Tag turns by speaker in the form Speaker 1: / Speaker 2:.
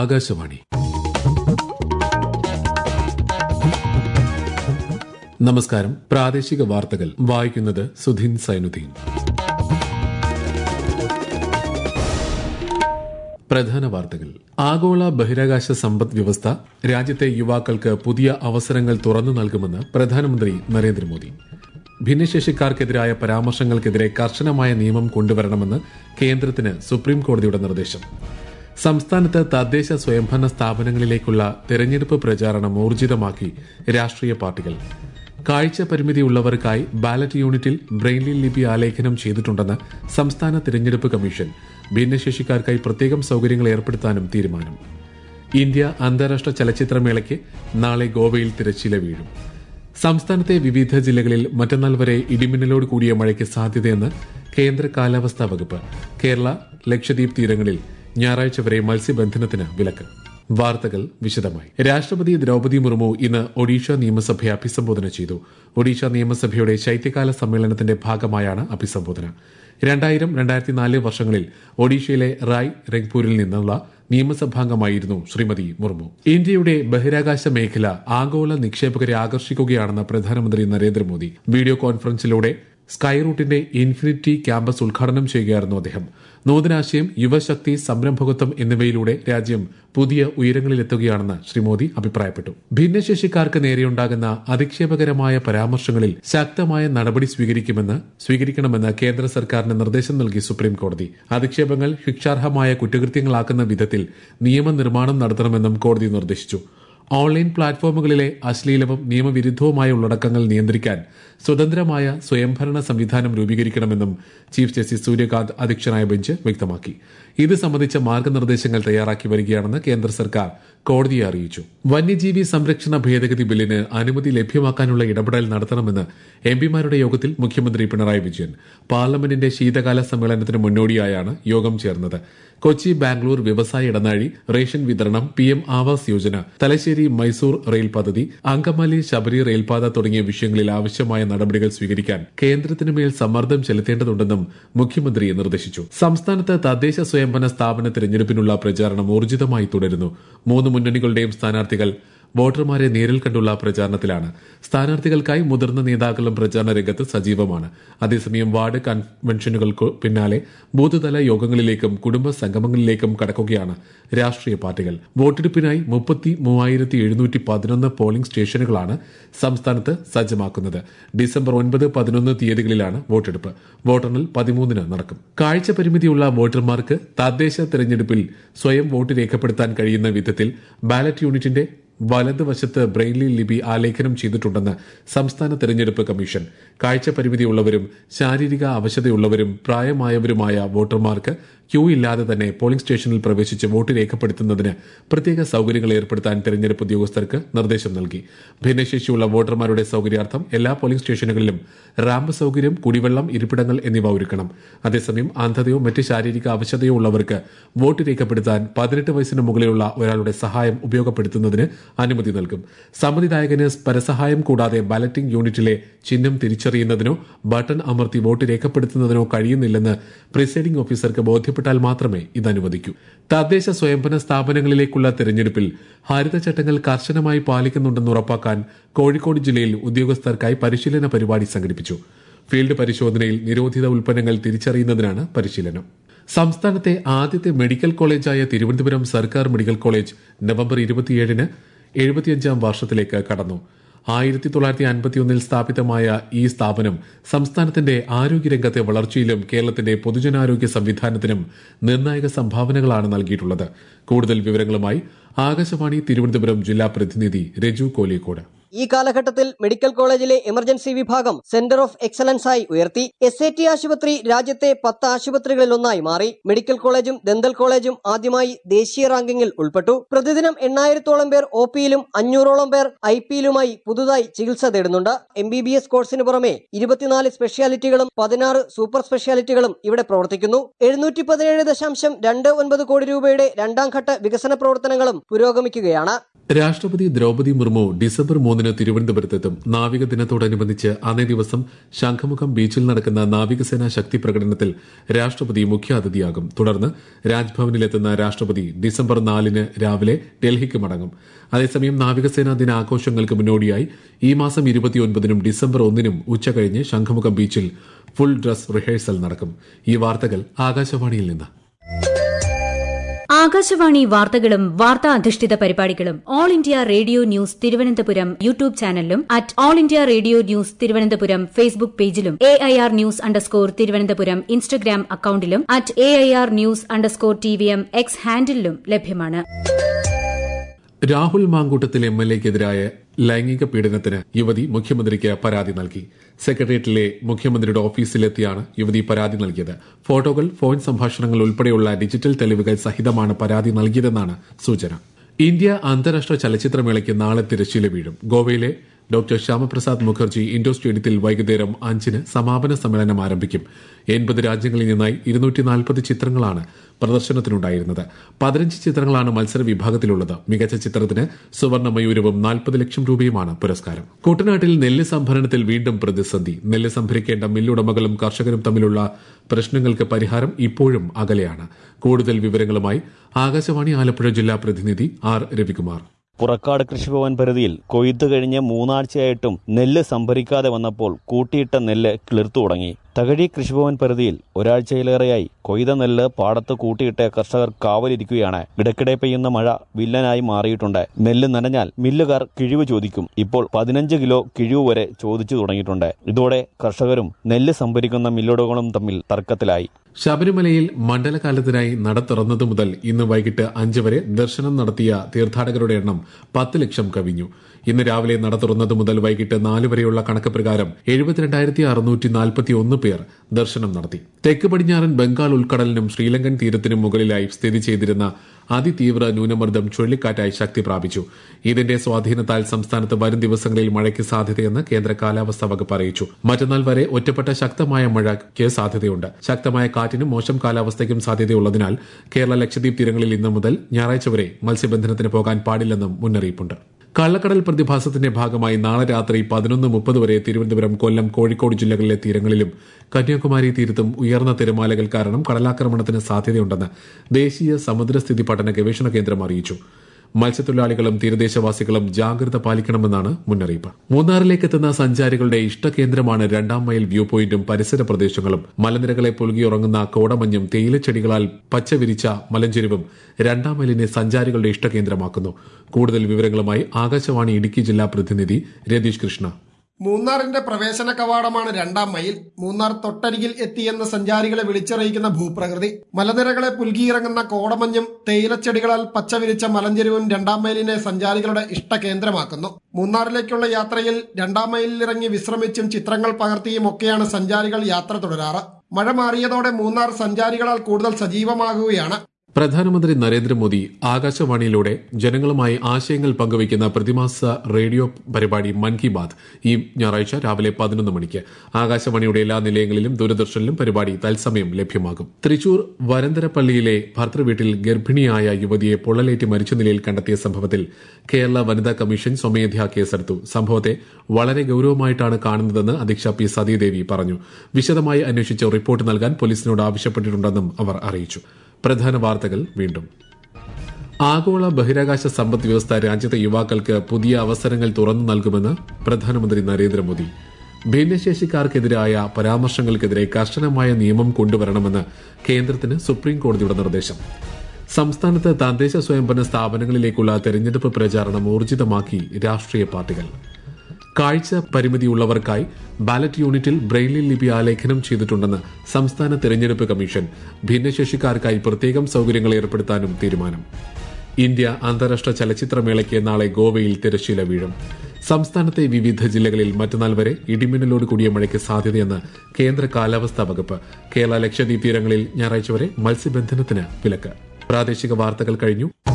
Speaker 1: ആകാശവാണി നമസ്കാരം പ്രാദേശിക വാർത്തകൾ വായിക്കുന്നത് സുധീൻ സൈനുദ്ദീൻ പ്രധാന വാർത്തകൾ ആഗോള ബഹിരാകാശ സമ്പദ് വ്യവസ്ഥ രാജ്യത്തെ യുവാക്കൾക്ക് പുതിയ അവസരങ്ങൾ തുറന്നു നൽകുമെന്ന് പ്രധാനമന്ത്രി നരേന്ദ്രമോദി ഭിന്നശേഷിക്കാർക്കെതിരായ പരാമർശങ്ങൾക്കെതിരെ കർശനമായ നിയമം കൊണ്ടുവരണമെന്ന് കേന്ദ്രത്തിന് സുപ്രീം കോടതിയുടെ നിർദ്ദേശം സംസ്ഥാനത്ത് തദ്ദേശ സ്വയംഭരണ സ്ഥാപനങ്ങളിലേക്കുള്ള തെരഞ്ഞെടുപ്പ് പ്രചാരണം ഊർജിതമാക്കി രാഷ്ട്രീയ പാർട്ടികൾ കാഴ്ച പരിമിതിയുള്ളവർക്കായി ബാലറ്റ് യൂണിറ്റിൽ ബ്രെയിൻലി ലിപി ആലേഖനം ചെയ്തിട്ടുണ്ടെന്ന് സംസ്ഥാന തിരഞ്ഞെടുപ്പ് കമ്മീഷൻ ഭിന്നശേഷിക്കാർക്കായി പ്രത്യേകം സൌകര്യങ്ങൾ ഏർപ്പെടുത്താനും തീരുമാനം ഇന്ത്യ അന്താരാഷ്ട്ര ചലച്ചിത്രമേളയ്ക്ക് നാളെ ഗോവയിൽ തിരശ്ശീല വീഴും സംസ്ഥാനത്തെ വിവിധ ജില്ലകളിൽ മറ്റന്നാൾ വരെ ഇടിമിന്നലോട് കൂടിയ മഴയ്ക്ക് സാധ്യതയെന്ന് കേന്ദ്ര കാലാവസ്ഥാ വകുപ്പ് കേരള ലക്ഷദ്വീപ് തീരങ്ങളിൽ ഞായറാഴ്ച വരെ മത്സ്യബന്ധനത്തിന് വിലക്ക് വാർത്തകൾ വിശദമായി രാഷ്ട്രപതി ദ്രൌപതി മുർമു ഇന്ന് ഒഡീഷ നിയമസഭയെ അഭിസംബോധന ചെയ്തു ഒഡീഷ നിയമസഭയുടെ ശൈത്യകാല സമ്മേളനത്തിന്റെ ഭാഗമായാണ് അഭിസംബോധന രണ്ടായിരം രണ്ടായിരത്തി നാല് വർഷങ്ങളിൽ ഒഡീഷയിലെ റായ് രംഗ്പൂരിൽ നിന്നുള്ള നിയമസഭാംഗമായിരുന്നു ശ്രീമതി മുർമു ഇന്ത്യയുടെ ബഹിരാകാശ മേഖല ആഗോള നിക്ഷേപകരെ ആകർഷിക്കുകയാണെന്ന് പ്രധാനമന്ത്രി നരേന്ദ്രമോദി വീഡിയോ കോൺഫറൻസിലൂടെ സ്കൈ റൂട്ടിന്റെ ഇൻഫിനിറ്റി ക്യാമ്പസ് ഉദ്ഘാടനം ചെയ്യുകയായിരുന്നു അദ്ദേഹം നൂതനാശയം യുവശക്തി സംരംഭകത്വം എന്നിവയിലൂടെ രാജ്യം പുതിയ ഉയരങ്ങളിലെത്തുകയാണെന്ന് ശ്രീ മോദി അഭിപ്രായപ്പെട്ടു ഭിന്നശേഷിക്കാർക്ക് നേരെയുണ്ടാകുന്ന അധിക്ഷേപകരമായ പരാമർശങ്ങളിൽ ശക്തമായ നടപടി സ്വീകരിക്കുമെന്ന് സ്വീകരിക്കണമെന്ന് കേന്ദ്ര സർക്കാരിന് നിർദ്ദേശം നൽകി സുപ്രീം കോടതി അധിക്ഷേപങ്ങൾ ശിക്ഷാർഹമായ കുറ്റകൃത്യങ്ങളാക്കുന്ന വിധത്തിൽ നിയമനിർമ്മാണം നടത്തണമെന്നും കോടതി നിർദ്ദേശിച്ചു ഓൺലൈൻ പ്ലാറ്റ്ഫോമുകളിലെ അശ്ലീലവും നിയമവിരുദ്ധവുമായ ഉള്ളടക്കങ്ങൾ നിയന്ത്രിക്കാൻ സ്വതന്ത്രമായ സ്വയംഭരണ സംവിധാനം രൂപീകരിക്കണമെന്നും ചീഫ് ജസ്റ്റിസ് സൂര്യകാന്ത് അധ്യക്ഷനായ ബെഞ്ച് വ്യക്തമാക്കി ഇത് സംബന്ധിച്ച മാർഗനിർദ്ദേശങ്ങൾ തയ്യാറാക്കി വരികയാണെന്ന് കേന്ദ്ര സർക്കാർ കോടതിയെ അറിയിച്ചു വന്യജീവി സംരക്ഷണ ഭേദഗതി ബില്ലിന് അനുമതി ലഭ്യമാക്കാനുള്ള ഇടപെടൽ നടത്തണമെന്ന് എംപിമാരുടെ യോഗത്തിൽ മുഖ്യമന്ത്രി പിണറായി വിജയൻ പാർലമെന്റിന്റെ ശീതകാല സമ്മേളനത്തിന് മുന്നോടിയായാണ് യോഗം ചേർന്നത് കൊച്ചി ബാംഗ്ലൂർ വ്യവസായ ഇടനാഴി റേഷൻ വിതരണം P M Awas Yojana Thalassery Mysore rail പദ്ധതി അങ്കമാലി ശബരി റെയിൽപാത തുടങ്ങിയ വിഷയങ്ങളിൽ ആവശ്യമായ നടപടികൾ സ്വീകരിക്കാൻ കേന്ദ്രത്തിനുമേൽ സമ്മർദ്ദം ചെലുത്തേണ്ടതുണ്ടെന്നും മുഖ്യമന്ത്രി നിർദ്ദേശിച്ചു സംസ്ഥാനത്ത് തദ്ദേശ സ്വയംഭരണ സ്ഥാപന തെരഞ്ഞെടുപ്പിനുള്ള പ്രചാരണം ഊർജിതമായി തുടരുന്നു മൂന്ന് മുന്നണികളുടെയും സ്ഥാനാർത്ഥികൾ വോട്ടർമാരെ നേരിൽ കണ്ടുള്ള പ്രചാരണത്തിലാണ് സ്ഥാനാർത്ഥികൾക്കായി മുതിർന്ന നേതാക്കളും പ്രചാരണ രംഗത്ത് സജീവമാണ് അതേസമയം വാർഡ് കൺവെൻഷനുകൾക്ക് പിന്നാലെ ബൂത്ത്തല യോഗങ്ങളിലേക്കും കുടുംബ സംഗമങ്ങളിലേക്കും കടക്കുകയാണ് രാഷ്ട്രീയ പാർട്ടികൾ വോട്ടെടുപ്പിനായി മുപ്പത്തി മൂവായിരത്തി എഴുന്നൂറ്റി പതിനൊന്ന് പോളിംഗ് സ്റ്റേഷനുകളാണ് സംസ്ഥാനത്ത് സജ്ജമാക്കുന്നത് ഡിസംബർ ഒൻപത് പതിനൊന്ന് തീയതികളിലാണ് വോട്ടെടുപ്പ് വോട്ടെണ്ണൽ പതിമൂന്നിന് നടക്കും കാഴ്ച പരിമിതിയുള്ള വോട്ടർമാർക്ക് തദ്ദേശ തെരഞ്ഞെടുപ്പിൽ സ്വയം വോട്ട് രേഖപ്പെടുത്താൻ കഴിയുന്ന വിധത്തിൽ ബാലറ്റ് യൂണിറ്റിന്റെ വലതുവശത്ത് ബ്രെയിൻലി ലിപി ആലേഖനം ചെയ്തിട്ടുണ്ടെന്ന് സംസ്ഥാന തെരഞ്ഞെടുപ്പ് കമ്മീഷൻ കാഴ്ച പരിമിതിയുള്ളവരും ശാരീരിക അവശതയുള്ളവരും പ്രായമായവരുമായ വോട്ടർമാർക്ക് ക്യൂ ഇല്ലാതെ തന്നെ പോളിംഗ് സ്റ്റേഷനിൽ പ്രവേശിച്ച് വോട്ട് രേഖപ്പെടുത്തുന്നതിന് പ്രത്യേക സൌകര്യങ്ങൾ ഏർപ്പെടുത്താൻ തെരഞ്ഞെടുപ്പ് ഉദ്യോഗസ്ഥർക്ക് നിർദ്ദേശം നൽകി ഭിന്നശേഷിയുള്ള വോട്ടർമാരുടെ സൌകര്യാർത്ഥം എല്ലാ പോളിംഗ് സ്റ്റേഷനുകളിലും റാമ്പ് സൌകര്യം കുടിവെള്ളം ഇരിപ്പിടങ്ങൾ എന്നിവ ഒരുക്കണം അതേസമയം അന്ധതയോ മറ്റ് ശാരീരിക അവശതയോ ഉള്ളവർക്ക് വോട്ട് രേഖപ്പെടുത്താൻ പതിനെട്ട് വയസ്സിന് മുകളിലുള്ള ഒരാളുടെ സഹായം ഉപയോഗപ്പെടുത്തുന്നതിന് അനുമതി നൽകും സമ്മതിദായകന് പരസഹായം കൂടാതെ ബാലറ്റിംഗ് യൂണിറ്റിലെ ചിഹ്നം തിരിച്ചറിയുന്നതിനോ ബട്ടൺ അമർത്തി വോട്ട് രേഖപ്പെടുത്തുന്നതിനോ കഴിയുന്നില്ലെന്ന് പ്രിസൈഡിംഗ് ഓഫീസർക്ക് ബോധ്യപ്പെട്ടാൽ മാത്രമേ ഇത് അനുവദിക്കൂ തദ്ദേശ സ്വയംഭരണ സ്ഥാപനങ്ങളിലേക്കുള്ള തെരഞ്ഞെടുപ്പിൽ ഹരിതചട്ടങ്ങൾ കർശനമായി പാലിക്കുന്നുണ്ടെന്ന് ഉറപ്പാക്കാൻ കോഴിക്കോട് ജില്ലയിൽ ഉദ്യോഗസ്ഥർക്കായി പരിശീലന പരിപാടി സംഘടിപ്പിച്ചു ഫീൽഡ് പരിശോധനയിൽ നിരോധിത ഉൽപ്പന്നങ്ങൾ തിരിച്ചറിയുന്നതിനാണ് പരിശീലനം സംസ്ഥാനത്തെ ആദ്യത്തെ മെഡിക്കൽ കോളേജായ തിരുവനന്തപുരം സർക്കാർ മെഡിക്കൽ കോളേജ് നവംബർ ഇരുപത്തിയേഴിന് എഴുപത്തിയഞ്ചാം വർഷത്തിലേക്ക് കടന്നു ആയിരത്തി തൊള്ളായിരത്തി അൻപത്തിയൊന്നിൽ സ്ഥാപിതമായ ഈ സ്ഥാപനം സംസ്ഥാനത്തിന്റെ ആരോഗ്യരംഗത്തെ വളർച്ചയിലും കേരളത്തിന്റെ പൊതുജനാരോഗ്യ സംവിധാനത്തിനും നിർണായക സംഭാവനകളാണ് നൽകിയിട്ടുള്ളത് കൂടുതൽ വിവരങ്ങളുമായി ആകാശവാണി തിരുവനന്തപുരം ജില്ലാ പ്രതിനിധി രജു കോലിക്കോട്
Speaker 2: ഈ കാലഘട്ടത്തിൽ മെഡിക്കൽ കോളേജിലെ എമർജൻസി വിഭാഗം സെന്റർ ഓഫ് എക്സലൻസ് ആയി ഉയർത്തി എസ് എ ടി ആശുപത്രി രാജ്യത്തെ പത്ത് ആശുപത്രികളിൽ ഒന്നായി മാറി മെഡിക്കൽ കോളേജും ദന്തൽ കോളേജും ആദ്യമായി ദേശീയ റാങ്കിങ്ങിൽ ഉൾപ്പെട്ടു പ്രതിദിനം എണ്ണായിരത്തോളം പേർ ഒ പിയിലും അഞ്ഞൂറോളം പേർ ഐ പിയിലുമായി പുതുതായി ചികിത്സ തേടുന്നുണ്ട് എം ബി ബി എസ് കോഴ്സിന് പുറമെ ഇരുപത്തിനാല് സ്പെഷ്യാലിറ്റികളും പതിനാറ് സൂപ്പർ സ്പെഷ്യാലിറ്റികളും ഇവിടെ പ്രവർത്തിക്കുന്നു എഴുന്നൂറ്റി പതിനേഴ് ദശാംശം രണ്ട് ഒൻപത് കോടി രൂപയുടെ രണ്ടാം ഘട്ട വികസന പ്രവർത്തനങ്ങളും പുരോഗമിക്കുകയാണ്
Speaker 1: രാഷ്ട്രപതി ദ്രൌപതി മുർമു ഡിസംബർ മൂന്നിന് ഇരുപത്തിയൊന്നിന് തിരുവനന്തപുരത്തെത്തും നാവിക ദിനത്തോടനുബന്ധിച്ച് അന്നേ ദിവസം ശംഖുമുഖം ബീച്ചിൽ നടക്കുന്ന നാവികസേനാ ശക്തി പ്രകടനത്തിൽ രാഷ്ട്രപതി മുഖ്യാതിഥിയാകും തുടർന്ന് രാജ്ഭവനിലെത്തുന്ന രാഷ്ട്രപതി ഡിസംബർ നാലിന് രാവിലെ ഡൽഹിക്ക് മടങ്ങും അതേസമയം നാവികസേനാ ദിന ആഘോഷങ്ങൾക്ക് മുന്നോടിയായി ഈ മാസം ഇരുപത്തിയൊൻപതിനും ഡിസംബർ ഒന്നിനും ഉച്ചകഴിഞ്ഞ് ശംഖുമുഖം ബീച്ചിൽ ഫുൾ ഡ്രസ് റിഹേഴ്സൽ നടക്കും ഈ വാർത്തകൾ ആകാശവാണിയിൽ നിന്ന്
Speaker 3: ആകാശവാണി വാർത്തകളും വാർത്താ അധിഷ്ഠിത പരിപാടികളും all India radio news Thiruvananthapuram YouTube ചാനലിലും at all India radio news Thiruvananthapuram Facebook പേജിലും A I R news underscore Thiruvananthapuram Instagram അക്കൌണ്ടിലും at A I R news underscore T V M X ഹാൻഡിലും ലഭ്യമാണ്
Speaker 1: രാഹുൽ മാങ്കൂട്ടത്തിൽ എം എൽ എക്കെതിരായ ലൈംഗിക പീഡനത്തിന് യുവതി മുഖ്യമന്ത്രിക്ക് പരാതി നൽകി സെക്രട്ടേറിയറ്റിലെ മുഖ്യമന്ത്രിയുടെ ഓഫീസിലെത്തിയാണ് യുവതി പരാതി നൽകിയത് ഫോട്ടോകൾ ഫോൺ സംഭാഷണങ്ങൾ ഉൾപ്പെടെയുള്ള ഡിജിറ്റൽ തെളിവുകൾ സഹിതമാണ് പരാതി നൽകിയതെന്നാണ് സൂചന ഇന്ത്യ അന്താരാഷ്ട്ര ചലച്ചിത്രമേളയ്ക്ക് നാളെ തിരശ്ശീല വീഴും ഗോവയിലെ ഡോക്ടർ ശ്യാമപ്രസാദ് മുഖർജി ഇൻഡോർ സ്റ്റേഡിയത്തിൽ വൈകുന്നേരം അഞ്ചിന് സമാപന സമ്മേളനം ആരംഭിക്കും എൺപത് രാജ്യങ്ങളിൽ നിന്നായി ഇരുന്നൂറ്റി നാൽപ്പത് ചിത്രങ്ങളാണ് പ്രദർശനത്തിനുണ്ടായിരുന്നത് പതിനഞ്ച് ചിത്രങ്ങളാണ് മത്സര വിഭാഗത്തിലുള്ളത് മികച്ച ചിത്രത്തിന് സുവർണ മയൂരവും നാൽപ്പത് ലക്ഷം രൂപയുമാണ് പുരസ്കാരം കുട്ടനാട്ടിൽ നെല്ല് സംഭരണത്തിൽ വീണ്ടും പ്രതിസന്ധി നെല്ല് സംഭരിക്കേണ്ട മില്ലുടമകളും കർഷകരും തമ്മിലുള്ള പ്രശ്നങ്ങൾക്ക് പരിഹാരം ഇപ്പോഴും അകലെയാണ് കൂടുതൽ വിവരങ്ങളുമായി ആകാശവാണി ആലപ്പുഴ ജില്ലാ പ്രതിനിധി ആർ രവികുമാർ
Speaker 4: പുറക്കാട് കൃഷിഭവൻ പരിധിയിൽ കൊയ്ത്തു കഴിഞ്ഞ് മൂന്നാഴ്ചയായിട്ടും നെല്ല് സംഭരിക്കാതെ വന്നപ്പോൾ കൂട്ടിയിട്ട നെല്ല് കിളിർത്തു തുടങ്ങി തകഴി കൃഷിഭവൻ പരിധിയിൽ ഒരാഴ്ചയിലേറെയായി കൊയ്ത നെല്ല് പാടത്ത് കൂട്ടിയിട്ട കർഷകർ കാവലിരിക്കുകയാണ് ഇടയ്ക്കിടെ പെയ്യുന്ന മഴ വില്ലനായി മാറിയിട്ടുണ്ട് നെല്ല് നനഞ്ഞാൽ മില്ലുകാർ കിഴിവ് ചോദിക്കും ഇപ്പോൾ പതിനഞ്ച് കിലോ കിഴിവ് വരെ ചോദിച്ചു തുടങ്ങിയിട്ടുണ്ട് ഇതോടെ കർഷകരും നെല്ല് സംഭരിക്കുന്ന മില്ലുടമകളും തമ്മിൽ തർക്കത്തിലായി
Speaker 1: ശബരിമലയിൽ മണ്ഡലകാലത്തിനായി നട തുറന്നതു മുതൽ ഇന്ന് വൈകിട്ട് അഞ്ച് വരെ ദർശനം നടത്തിയ തീർത്ഥാടകരുടെ എണ്ണം പത്ത് ലക്ഷം കവിഞ്ഞു ഇന്ന് രാവിലെ നട തുറന്നതു മുതൽ വൈകിട്ട് നാല് വരെയുള്ള കണക്ക് പ്രകാരം എഴുപത്തിരണ്ടായിരത്തി അറുന്നൂറ്റി നാൽപ്പത്തി ഒന്ന് പേർ ദർശനം നടത്തി തെക്ക് പടിഞ്ഞാറൻ ബംഗാൾ ഉൾക്കടലിനും ശ്രീലങ്കൻ തീരത്തിനും മുകളിലായി സ്ഥിതി ചെയ്തിരുന്ന അതിതീവ്ര ന്യൂനമർദ്ദം ചുഴലിക്കാറ്റായി ശക്തി പ്രാപിച്ചു ഇതിന്റെ സ്വാധീനത്താൽ സംസ്ഥാനത്ത് വരും ദിവസങ്ങളിൽ മഴയ്ക്ക് സാധ്യതയെന്ന് കേന്ദ്ര കാലാവസ്ഥാ വകുപ്പ് അറിയിച്ചു മറ്റന്നാൾ വരെ ഒറ്റപ്പെട്ട ശക്തമായ മഴയ്ക്ക് സാധ്യതയുണ്ട് ശക്തമായ കാറ്റിനും മോശം കാലാവസ്ഥയ്ക്കും സാധ്യതയുള്ളതിനാൽ കേരള ലക്ഷദ്വീപ് തീരങ്ങളിൽ ഇന്നു മുതൽ ഞായറാഴ്ച വരെ മത്സ്യബന്ധനത്തിന് പോകാൻ പാടില്ലെന്നും മുന്നറിയിപ്പുണ്ട് കള്ളക്കടൽ പ്രതിഭാസത്തിന്റെ ഭാഗമായി നാളെ രാത്രി പതിനൊന്ന് മുപ്പത് വരെ തിരുവനന്തപുരം കൊല്ലം കോഴിക്കോട് ജില്ലകളിലെ തീരങ്ങളിലും കന്യാകുമാരി തീരത്തും ഉയർന്ന തിരമാലകൾ കാരണം കടലാക്രമണത്തിന് സാധ്യതയുണ്ടെന്ന് ദേശീയ സമുദ്രസ്ഥിതി പഠന ഗവേഷണ കേന്ദ്രം അറിയിച്ചു മത്സ്യത്തൊഴിലാളികളും തീരദേശവാസികളും ജാഗ്രത പാലിക്കണമെന്നാണ് മുന്നറിയിപ്പ് മൂന്നാറിലേക്ക് എത്തുന്ന സഞ്ചാരികളുടെ ഇഷ്ടകേന്ദ്രമാണ് രണ്ടാം മൈൽ വ്യൂ പോയിന്റും പരിസര പ്രദേശങ്ങളും മലനിരകളെ പുലുകിയുറങ്ങുന്ന കോടമഞ്ഞും തേയിലച്ചെടികളാൽ പച്ചവിരിച്ച മലഞ്ചെരിവും രണ്ടാം മൈലിനെ സഞ്ചാരികളുടെ ഇഷ്ടകേന്ദ്രമാക്കുന്നു കൂടുതൽ വിവരങ്ങളുമായി ആകാശവാണി ഇടുക്കി ജില്ലാ പ്രതിനിധി രതീഷ് കൃഷ്ണ
Speaker 5: മൂന്നാറിന്റെ പ്രവേശന കവാടമാണ് രണ്ടാം മൈൽ മൂന്നാർ തൊട്ടരികിൽ എത്തിയെന്ന സഞ്ചാരികളെ വിളിച്ചറിയിക്കുന്ന ഭൂപ്രകൃതി മലനിരകളെ പുൽകിയിറങ്ങുന്ന കോടമഞ്ഞും തേയിലച്ചെടികളാൽ പച്ചവിരിച്ച മലഞ്ചെരിവും രണ്ടാം മൈലിനെ സഞ്ചാരികളുടെ ഇഷ്ടകേന്ദ്രമാക്കുന്നു മൂന്നാറിലേക്കുള്ള യാത്രയിൽ രണ്ടാം മൈലിൽ ഇറങ്ങി വിശ്രമിച്ചും ചിത്രങ്ങൾ പകർത്തിയും ഒക്കെയാണ് സഞ്ചാരികൾ യാത്ര തുടരാറ് മഴ മാറിയതോടെ മൂന്നാർ സഞ്ചാരികളാൽ കൂടുതൽ സജീവമാകുകയാണ്
Speaker 1: പ്രധാനമന്ത്രി നരേന്ദ്രമോദി ആകാശവാണിയിലൂടെ ജനങ്ങളുമായി ആശയങ്ങൾ പങ്കുവയ്ക്കുന്ന പ്രതിമാസ റേഡിയോ പരിപാടി മൻ കി ബാത് ഈ ഞായറാഴ്ച രാവിലെ പതിനൊന്ന് മണിക്ക് ആകാശവാണിയുടെ എല്ലാ നിലയങ്ങളിലും ദൂരദർശനിലും പരിപാടി തത്സമയം ലഭ്യമാകും തൃശൂർ വരന്തരപ്പള്ളിയിലെ ഭർത്തൃവീട്ടിൽ ഗർഭിണിയായ യുവതിയെ പൊള്ളലേറ്റ് മരിച്ച നിലയിൽ കണ്ടെത്തിയ സംഭവത്തിൽ കേരള വനിതാ കമ്മീഷൻ സ്വമേധ്യാ കേസെടുത്തു സംഭവത്തെ വളരെ ഗൌരവമായിട്ടാണ് കാണുന്നതെന്ന് അധ്യക്ഷ പി സതീദേവി പറഞ്ഞു വിശദമായി അന്വേഷിച്ച് റിപ്പോർട്ട് നൽകാൻ പോലീസിനോട് ആവശ്യപ്പെട്ടിട്ടുണ്ടെന്നും അവർ അറിയിച്ചു പ്രധാന വാർത്തകൾ വീണ്ടും ആഗോള ബഹിരാകാശ സമ്പദ് വ്യവസ്ഥ രാജ്യത്തെ യുവാക്കൾക്ക് പുതിയ അവസരങ്ങൾ തുറന്നു നൽകുമെന്ന് പ്രധാനമന്ത്രി നരേന്ദ്രമോദി ഭിന്നശേഷിക്കാർക്കെതിരായ പരാമർശങ്ങൾക്കെതിരെ കർശനമായ നിയമം കൊണ്ടുവരണമെന്ന് കേന്ദ്രത്തിന് സുപ്രീം കോടതിയുടെ നിർദ്ദേശം സംസ്ഥാനത്ത് തദ്ദേശ സ്വയംഭരണ സ്ഥാപനങ്ങളിലേക്കുള്ള തെരഞ്ഞെടുപ്പ് പ്രചാരണം ഊർജിതമാക്കി രാഷ്ട്രീയ പാർട്ടികൾ കാഴ്ച പരിമിതിയുള്ളവർക്കായി ബാലറ്റ് യൂണിറ്റിൽ ബ്രെയിലി ലിപി ആലേഖനം ചെയ്തിട്ടുണ്ടെന്ന് സംസ്ഥാന തെരഞ്ഞെടുപ്പ് കമ്മീഷൻ ഭിന്നശേഷിക്കാർക്കായി പ്രത്യേകം സൌകര്യങ്ങൾ ഏർപ്പെടുത്താനും തീരുമാനം ഇന്ത്യ അന്താരാഷ്ട്ര ചലച്ചിത്രമേളയ്ക്ക് നാളെ ഗോവയിൽ തിരശ്ശീല വീഴും സംസ്ഥാനത്തെ വിവിധ ജില്ലകളിൽ മറ്റന്നാൾ വരെ ഇടിമിന്നലോട് കൂടിയ മഴയ്ക്ക് സാധ്യതയെന്ന് കേന്ദ്ര കാലാവസ്ഥാ വകുപ്പ് കേരള ലക്ഷദ്വീപ് തീരങ്ങളിൽ ഞായറാഴ്ച വരെ മത്സ്യബന്ധനത്തിന് വിലക്ക് പ്രാദേശിക വാർത്തകൾ കഴിഞ്ഞു